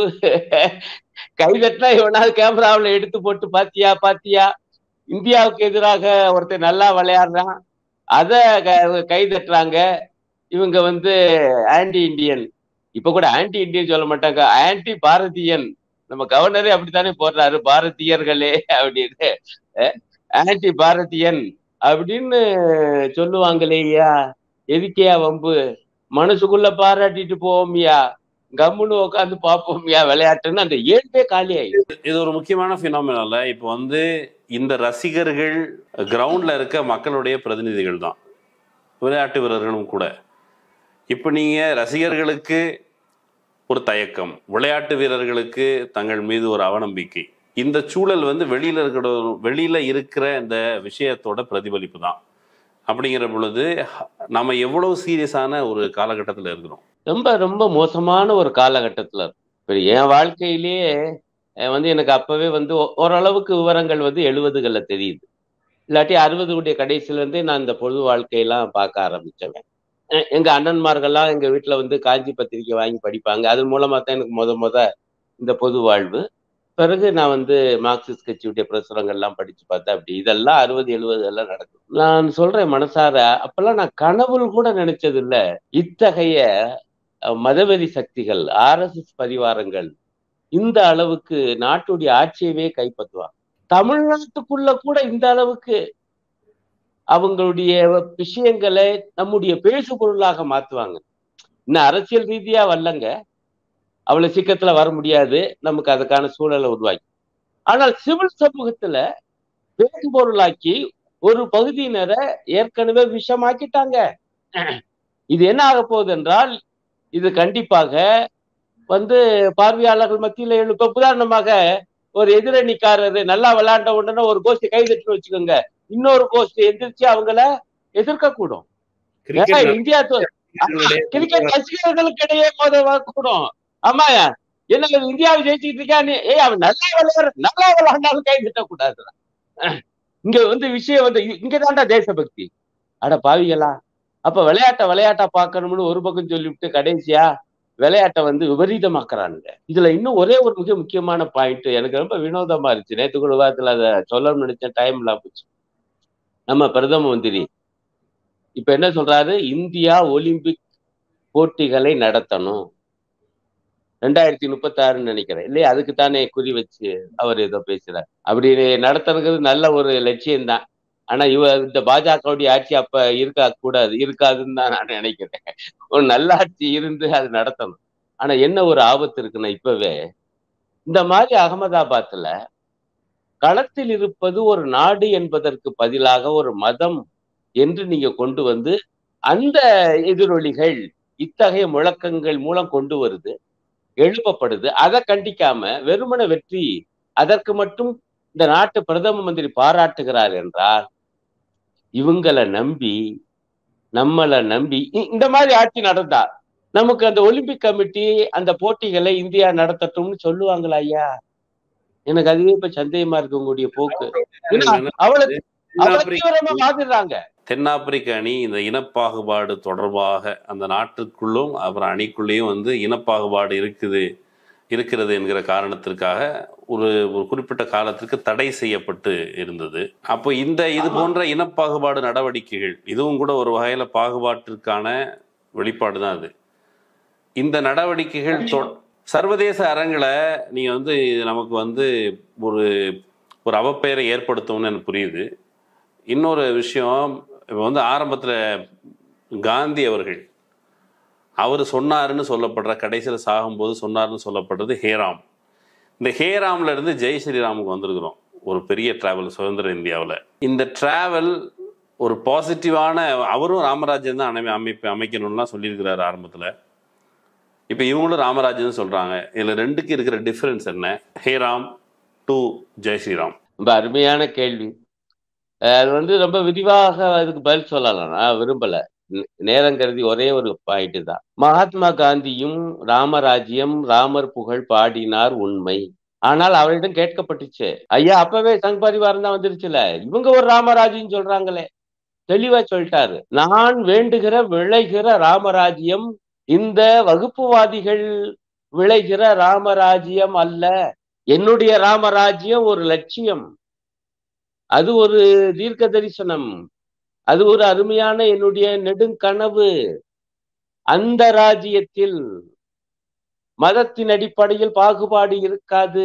கை தட்டினா இவனாவது கேமராவில் எடுத்து போட்டு பாத்தியா பாத்தியா இந்தியாவுக்கு எதிராக ஒருத்தர் நல்லா விளையாடுறான் அத கை தட்டுறாங்க இவங்க வந்து ஆன்டி இண்டியன் இப்ப கூட ஆன்டி இண்டியன் சொல்ல மாட்டாங்க ஆன்டி பாரதியன் நம்ம கவர்னரே அப்படித்தானே போடுறாரு பாரதியர்களே அப்படின்னு ஆன்டி பாரதியன் அப்படின்னு சொல்லுவாங்களேயா எதுக்கையா வம்பு மனசுக்குள்ள பாராட்டிட்டு போவோம்யா கம்முன்னு உட்காந்து பார்ப்போம்யா விளையாட்டுன்னு அந்த இயல்பே காலி ஆயிடுது இது ஒரு முக்கியமான ஃபினாமினால இப்போ வந்து இந்த ரசிகர்கள் கிரவுண்ட்ல இருக்க மக்களுடைய பிரதிநிதிகள் தான் விளையாட்டு வீரர்களும் கூட இப்போ நீங்க ரசிகர்களுக்கு ஒரு தயக்கம் விளையாட்டு வீரர்களுக்கு தங்கள் மீது ஒரு அவநம்பிக்கை இந்த சூழல் வந்து வெளியில இருக்கிற வெளியில இருக்கிற இந்த விஷயத்தோட பிரதிபலிப்பு தான் அப்படிங்கிற பொழுது நம்ம எவ்வளவு சீரியஸான ஒரு காலகட்டத்தில் இருக்கிறோம் ரொம்ப ரொம்ப மோசமான ஒரு காலகட்டத்துல இப்ப என் வாழ்க்கையிலேயே அஹ் வந்து எனக்கு அப்பவே வந்து ஓ- ஓரளவுக்கு விவரங்கள் வந்து எழுபதுகள்ல தெரியுது இல்லாட்டி அறுபதுடைய கடைசில இருந்தே நான் இந்த பொது வாழ்க்கையெல்லாம் பார்க்க ஆரம்பிச்சவன் அஹ் எங்க அண்ணன்மார்கள்லாம் எங்க வீட்டுல வந்து காஞ்சி பத்திரிக்கை வாங்கி படிப்பாங்க அது மூலமா தான் எனக்கு முத முத இந்த பொது வாழ்வு பிறகு நான் வந்து மார்க்சிஸ்ட் கட்சியுடைய பிரசுரங்கள்லாம் படிச்சு பார்த்தேன் அப்படி இதெல்லாம் அறுபது எழுபது எல்லாம் நடக்கும் நான் சொல்றேன் மனசார அப்பெல்லாம் நான் கனவுல கூட நினைச்சது இல்ல இத்தகைய அஹ், மதவெறி சக்திகள் ஆர்எஸ்எஸ் பரிவாரங்கள் இந்த அளவுக்கு நாட்டுடைய ஆட்சியவே கைப்பற்றுவாங்க தமிழ்நாட்டுக்குள்ள கூட இந்த அளவுக்கு அவங்களுடைய விஷயங்களை நம்முடைய பேசு பொருளாக மாத்துவாங்க இன்னும் அரசியல் ரீதியா வரலங்க அவ்வளவு சீக்கிரத்துல வர முடியாது நமக்கு அதுக்கான சூழலை உருவாக்கி ஆனால் சிவில் சமூகத்துல பேசு பொருளாக்கி ஒரு பகுதியினரை ஏற்கனவே விஷமாக்கிட்டாங்க இது என்ன ஆக போகுது என்றால் இது கண்டிப்பாக வந்து பார்வையாளர்கள் மத்தியில எழுப்ப உதாரணமாக ஒரு எதிரணிக்காரரு நல்லா விளையாண்ட உடனே ஒரு கோஷ்டி கைதட்டுன்னு வச்சுக்கோங்க இன்னொரு கோஷ்டி எந்திரிச்சு அவங்கள எதிர்க்க கூடும் ஏன்னா இந்தியா தோ- கிரிக்கெட் ரசிகர்களுக்கு இடையே மோத கூடும் ஆமா என்ன இவன் இந்தியாவை ஜெயிச்சுட்டு இருக்கான்னு ஏய் அவன் நல்லா விளையாடுற நல்லா விளையாண்டாலும் கை தட்ட கூடாது இங்க வந்து விஷயம் வந்து இ- இங்கதான்டா தேசபக்தி அட பாவிகளா அப்ப விளையாட்டை விளையாட்டா பார்க்கணும்னு ஒரு பக்கம் சொல்லிவிட்டு கடைசியா விளையாட்டை வந்து விபரீதமாக்குறானுங்க இதுல இன்னும் ஒரே ஒரு மிக முக்கியமான பாயிண்ட் எனக்கு ரொம்ப வினோதமா இருந்துச்சு நேத்து கூட விவாதத்துல அதை சொல்லணும்னு நினைச்சேன் டைம் இல்லாம போச்சு நம்ம பிரதம மந்திரி இப்ப என்ன சொல்றாரு இந்தியா ஒலிம்பிக் போட்டிகளை நடத்தணும் ரெண்டாயிரத்தி முப்பத்தி ஆறுன்னு நினைக்கிறேன் இல்லையா அதுக்கு தானே குறி வச்சு அவர் ஏதோ பேசுறார் அப்படி நடத்துறது நல்ல ஒரு லட்சியம் தான் ஆனா இவ இந்த பாஜகவுடைய ஆட்சி அப்ப இருக்க கூடாது இருக்காதுன்னு தான் நான் நினைக்கிறேன் ஒரு நல்ல ஆட்சி இருந்து அது நடத்தணும் ஆனா என்ன ஒரு ஆபத்து இருக்குன்னா இப்பவே இந்த மாதிரி அகமதாபாத்ல களத்தில் இருப்பது ஒரு நாடு என்பதற்கு பதிலாக ஒரு மதம் என்று நீங்க கொண்டு வந்து அந்த எதிரொலிகள் இத்தகைய முழக்கங்கள் மூலம் கொண்டு வருது எழுப்பப்படுது அதை கண்டிக்காம வெறுமன வெற்றி அதற்கு மட்டும் இந்த நாட்டு பிரதம மந்திரி பாராட்டுகிறார் என்றால் இவங்களை நம்பி நம்மளை நம்பி இ- இந்த மாதிரி ஆட்சி நடந்தா நமக்கு அந்த ஒலிம்பிக் கமிட்டி அந்த போட்டிகளை இந்தியா நடத்தட்டும்னு சொல்லுவாங்களா ஐயா எனக்கு அதுவே இப்ப சந்தேகமா இருக்கு உங்களுடைய போக்கு ஏன்னா, அவ்வளவு அவ்வளவு தீவிரமா வாதிடுறாங்க தென்னாப்பிரிக்க அணி இந்த இனப்பாகுபாடு தொடர்பாக அந்த நாட்டுக்குள்ளும் அப்புறம் அணிக்குள்ளேயும் வந்து இனப்பாகுபாடு இருக்குது இருக்கிறது என்கிற காரணத்திற்காக ஒரு ஒரு குறிப்பிட்ட காலத்திற்கு தடை செய்யப்பட்டு இருந்தது அப்போ இந்த இது போன்ற இனப்பாகுபாடு நடவடிக்கைகள் இதுவும் கூட ஒரு வகையில பாகுபாட்டிற்கான வெளிப்பாடு தான் அது இந்த நடவடிக்கைகள் தொ- சர்வதேச அரங்கில் நீங்க வந்து இது நமக்கு வந்து ஒரு ஒரு அவப்பெயரை ஏற்படுத்தும்னு எனக்கு புரியுது இன்னொரு விஷயம் இப்போ வந்து ஆரம்பத்தில் காந்தி அவர்கள் அவர் சொன்னாருன்னு சொல்லப்படுற கடைசியில் சாகும்போது சொன்னாருன்னு சொல்லப்படுறது ஹேராம் இந்த ஹேராம்ல இருந்து ஜெய் ஸ்ரீராமுக்கு வந்திருக்கிறோம் ஒரு பெரிய டிராவல் சுதந்திர இந்தியாவில் இந்த டிராவல் ஒரு பாசிட்டிவான அவரும் ராமராஜ்யம் தான் அமை அமைப்பு அமைக்கணும்லாம் சொல்லியிருக்கிறாரு ஆரம்பத்தில் இப்போ இவங்களும் ராமராஜ்யம் சொல்கிறாங்க இதில் ரெண்டுக்கு இருக்கிற டிஃப்ரென்ஸ் என்ன ஹேராம் டு ஜெய் ஸ்ரீராம் ரொம்ப அருமையான கேள்வி அஹ் அது வந்து ரொம்ப விரிவாக அதுக்கு பதில் சொல்லலாம் நான் விரும்பல நே- நேரம் கருதி ஒரே ஒரு பாயிண்ட் தான் மகாத்மா காந்தியும் ராமராஜ்யம் ராமர் புகழ் பாடினார் உண்மை ஆனால் அவரிடம் கேட்கப்பட்டுச்சு ஐயா அப்பவே சங் பரிவாரம் தான் வந்துருச்சுல இவங்க ஒரு ராமராஜ்யம் சொல்றாங்களே தெளிவா சொல்லிட்டாரு நான் வேண்டுகிற விளைகிற ராமராஜ்யம் இந்த வகுப்புவாதிகள் விளைகிற ராமராஜ்யம் அல்ல என்னுடைய ராமராஜ்யம் ஒரு லட்சியம் அது ஒரு தீர்க்க தரிசனம் அது ஒரு அருமையான என்னுடைய நெடுங்கனவு அந்த ராஜ்யத்தில் மதத்தின் அடிப்படையில் பாகுபாடு இருக்காது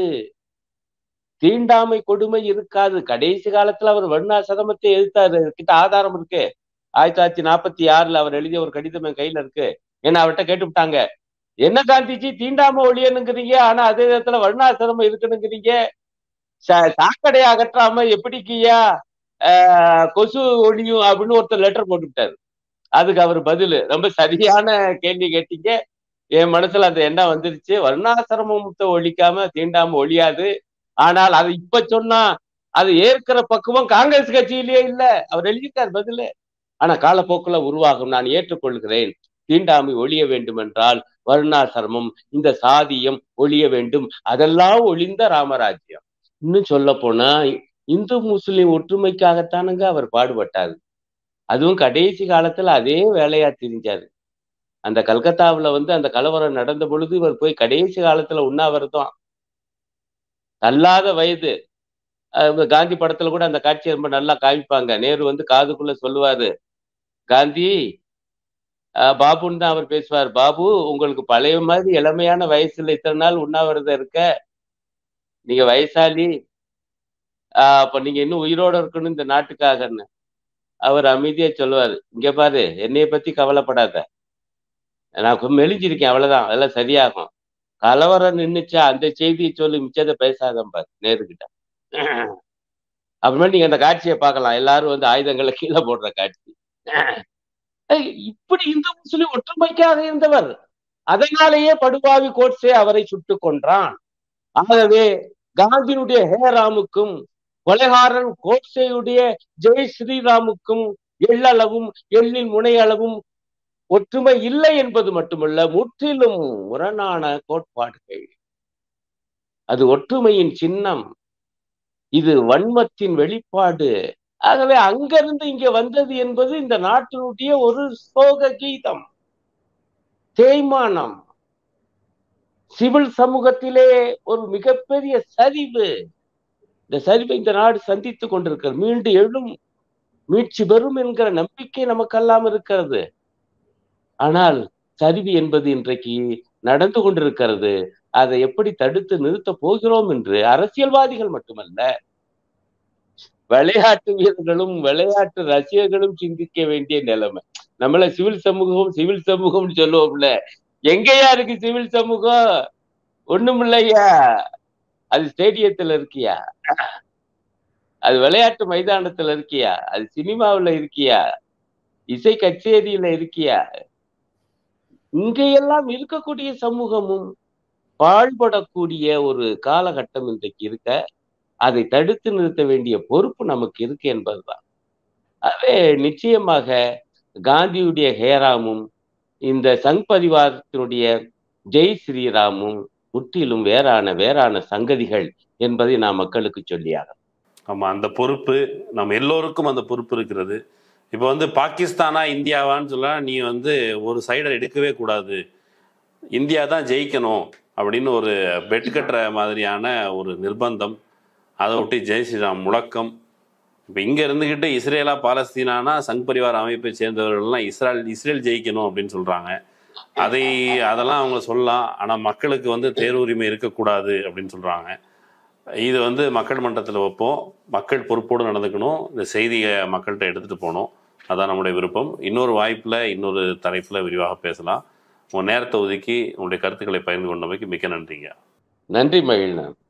தீண்டாமை கொடுமை இருக்காது கடைசி காலத்துல அவர் வர்ணாசிரமத்தை எதிர்த்தாரு கிட்ட ஆதாரம் இருக்கு ஆயிரத்தி தொள்ளாயிரத்தி நாற்பத்தி ஆறுல அவர் எழுதிய ஒரு கடிதம் என் கையில இருக்கு ஏன்னா அவர்கிட்ட கேட்டுவிட்டாங்க என்ன காந்திஜி தீண்டாம ஒழியனுங்கிறீங்க ஆனா அதே நேரத்துல வர்ணாசிரமம் இருக்கணுங்கிறீங்க சா- சாக்கடை அகற்றாம எப்படிக்கியா ஆஹ், கொசு ஒழியும் அப்படின்னு ஒருத்தர் லெட்டர் போட்டுவிட்டாரு அதுக்கு அவர் பதில் ரொம்ப சரியான கேள்வி கேட்டீங்க என் மனசுல அந்த எண்ணம் வந்துருச்சு வர்ணாசிரமத்தை ஒழிக்காம தீண்டாம ஒழியாது ஆனால் அது இப்ப சொன்னா அது ஏற்கிற பக்குவம் காங்கிரஸ் கட்சியிலேயே இல்ல அவர் எழுதிட்டார் பதிலு ஆனா காலப்போக்குல உருவாகும் நான் ஏற்றுக்கொள்கிறேன் தீண்டாமை ஒழிய வேண்டும் என்றால் வருணாசிரமம் இந்த சாதியம் ஒழிய வேண்டும் அதெல்லாம் ஒழிந்த ராமராஜ்யம் இன்னும் சொல்ல போனா இந்து முஸ்லிம் ஒற்றுமைக்காகத்தானுங்க அவர் பாடுபட்டாரு அதுவும் கடைசி காலத்துல அதே வேலையா தெரிஞ்சாரு அந்த கல்கத்தாவுல வந்து அந்த கலவரம் நடந்த பொழுது இவர் போய் கடைசி காலத்துல உண்ணாவிரதம் தள்ளாத வயது அஹ் காந்தி படத்துல கூட அந்த காட்சியை ரொம்ப நல்லா காமிப்பாங்க நேரு வந்து காதுக்குள்ள சொல்லுவாரு காந்தி அஹ் பாபுன்னு தான் அவர் பேசுவார் பாபு உங்களுக்கு பழைய மாதிரி இளமையான வயசுல இத்தனை நாள் உண்ணாவிரதம் இருக்க நீங்க வயசாலி ஆஹ் அப்ப நீங்க இன்னும் உயிரோட இருக்கணும் இந்த நாட்டுக்காகன்னு அவர் அமைதியா சொல்லுவாரு இங்க பாரு என்னைய பத்தி கவலைப்படாத நான் கொஞ்சம் மெலிஞ்சிருக்கேன் அவ்வளவுதான் அதெல்லாம் சரியாகும் கலவரம் நின்னுச்சா அந்த செய்தியை சொல்லி மிச்சத்தை பேசாதான் பாரு நேருகிட்ட அப்புறமே நீங்க அந்த காட்சியை பார்க்கலாம் எல்லாரும் வந்து ஆயுதங்களை கீழே போடுற காட்சி ஏய், இப்படி இந்து முஸ்லிம் ஒற்றுமைக்காக இருந்தவர் அதனாலேயே படுபாவி கோட்ஸே அவரை சுட்டுக் கொன்றான் ஆகவே காந்தியினுடைய ஹேராமுக்கும் கொலைகாரன் கோட்சேயுடைய ஜெய் ஸ்ரீராமுக்கும் எள்ளளவும் எள்ளின் முனையளவும் ஒற்றுமை இல்லை என்பது மட்டுமல்ல முற்றிலும் முரணான கோட்பாடுகள் அது ஒற்றுமையின் சின்னம் இது வன்மத்தின் வெளிப்பாடு ஆகவே அங்கிருந்து இங்க வந்தது என்பது இந்த நாட்டினுடைய ஒரு சோக கீதம் தேய்மானம் சிவில் சமூகத்திலே ஒரு மிகப்பெரிய சரிவு இந்த சரிவை இந்த நாடு சந்தித்துக் கொண்டிருக்கிறது மீண்டு எழும் மீட்சி பெறும் என்கிற நம்பிக்கை நமக்கெல்லாம் இருக்கிறது ஆனால் சரிவு என்பது இன்றைக்கு நடந்து கொண்டிருக்கிறது அதை எப்படி தடுத்து நிறுத்த போகிறோம் என்று அரசியல்வாதிகள் மட்டுமல்ல விளையாட்டு வீரர்களும் விளையாட்டு ரசிகர்களும் சிந்திக்க வேண்டிய நிலைமை நம்மள சிவில் சமூகம் சிவில் சமூகம்னு சொல்லுவோம்ல எங்கயா இருக்கு சிவில் சமூகம் ஒண்ணும் இல்லையா அது ஸ்டேடியத்துல இருக்கியா அது விளையாட்டு மைதானத்துல இருக்கியா அது சினிமாவுல இருக்கியா இசை கச்சேரியில இருக்கியா இங்கெல்லாம் இருக்கக்கூடிய சமூகமும் பாழ்படக்கூடிய ஒரு காலகட்டம் இன்றைக்கு இருக்க அதை தடுத்து நிறுத்த வேண்டிய பொறுப்பு நமக்கு இருக்கு என்பதுதான் அதே நிச்சயமாக காந்தியுடைய ஹேராமும் இந்த சங் பரிவாரத்தினுடைய ஜெய் ஸ்ரீராமும் முற்றிலும் வேறான வேறான சங்கதிகள் என்பதை நான் மக்களுக்கு சொல்லியாக ஆமா அந்த பொறுப்பு நம்ம எல்லோருக்கும் அந்த பொறுப்பு இருக்கிறது இப்போ வந்து பாகிஸ்தானா இந்தியாவான்னு சொல்ல நீ வந்து ஒரு சைடை எடுக்கவே கூடாது இந்தியா தான் ஜெயிக்கணும் அப்படின்னு ஒரு பெட் கட்டுற மாதிரியான ஒரு நிர்பந்தம் அதை ஒட்டி ஜெய் ஸ்ரீராம் முழக்கம் இப்போ இங்கே இருந்துக்கிட்டு இஸ்ரேலா பாலஸ்தீனானா சங் பரிவார அமைப்பை சேர்ந்தவர்கள்லாம் இஸ்ரேல் இஸ்ரேல் ஜெயிக்கணும் அப்படின்னு சொல்கிறாங்க அதை அதெல்லாம் அவங்க சொல்லலாம் ஆனால் மக்களுக்கு வந்து தேர்வுரிமை இருக்கக்கூடாது அப்படின்னு சொல்கிறாங்க இது வந்து மக்கள் மன்றத்தில் வைப்போம் மக்கள் பொறுப்போடு நடந்துக்கணும் இந்த செய்தியை மக்கள்கிட்ட எடுத்துகிட்டு போகணும் அதான் நம்முடைய விருப்பம் இன்னொரு வாய்ப்பில் இன்னொரு தலைப்பில் விரிவாக பேசலாம் உங்கள் நேரத்தை ஒதுக்கி உங்களுடைய கருத்துக்களை பகிர்ந்து கொண்டமைக்கு மிக்க நன்றிங்க நன்றி மகிழ்நாத்